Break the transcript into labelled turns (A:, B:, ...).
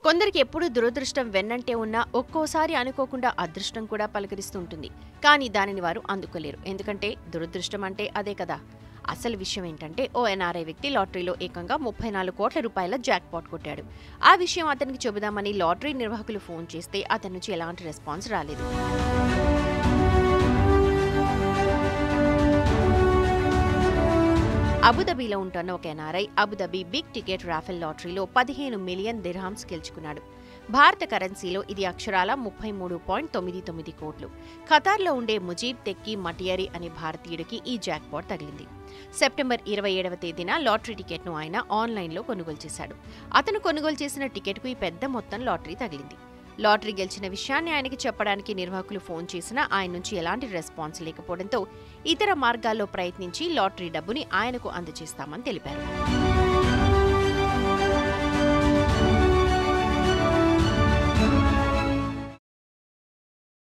A: కొందరికి ఎప్పుడూ దురదృష్టం వెన్నంటే ఉన్నా ఒక్కోసారి అనుకోకుండా అదృష్టం కూడా పలకరిస్తుంటుంది కానీ దానిని వారు అందుకోలేరు ఎందుకంటే దురదృష్టం అంటే అదే కదా అసలు విషయం ఏంటంటే ఓ ఎన్ఆర్ఐ వ్యక్తి లాటరీలో ఏకంగా ముప్పై నాలుగు కోట్ల రూపాయల జాక్ పాట్ కొట్టాడు ఆ విషయం అతనికి చెబుదామని లాటరీ నిర్వాహకులు ఫోన్ చేస్తే అతని నుంచి ఎలాంటి రెస్పాన్స్ రాలేదు అబుదాబీలో ఉంటున్న ఒక NRI Abu Dhabi big ticket raffle లాటరీలో పదిహేను మిలియన్ దిర్హామ్స్ గెలుచుకున్నాడు భారత కరెన్సీలో ఇది అక్షరాల ముప్పై మూడు పాయింట్ తొమ్మిది తొమ్మిది కోట్లు ఖతార్లో ఉండే ముజీబ్ తెక్కి మటియరి అనే భారతీయుడికి ఈ జాక్పాట్ తగిలింది సెప్టెంబర్ ఇరవై ఏడవ తేదీన లాటరీ టికెట్ను ఆయన ఆన్లైన్లో కొనుగోలు చేశాడు అతను కొనుగోలు చేసిన టికెట్కు ఈ పెద్ద మొత్తం లాటరీ తగిలింది లాటరీ గెలిచిన విషయాన్ని ఆయనకి చెప్పడానికి నిర్వాహకులు ఫోన్ చేసినా ఆయన నుంచి ఎలాంటి రెస్పాన్స్ లేకపోవడంతో ఇతర మార్గాల్లో ప్రయత్నించి లాటరీ డబ్బుని ఆయనకు అందజేస్తామని తెలిపారు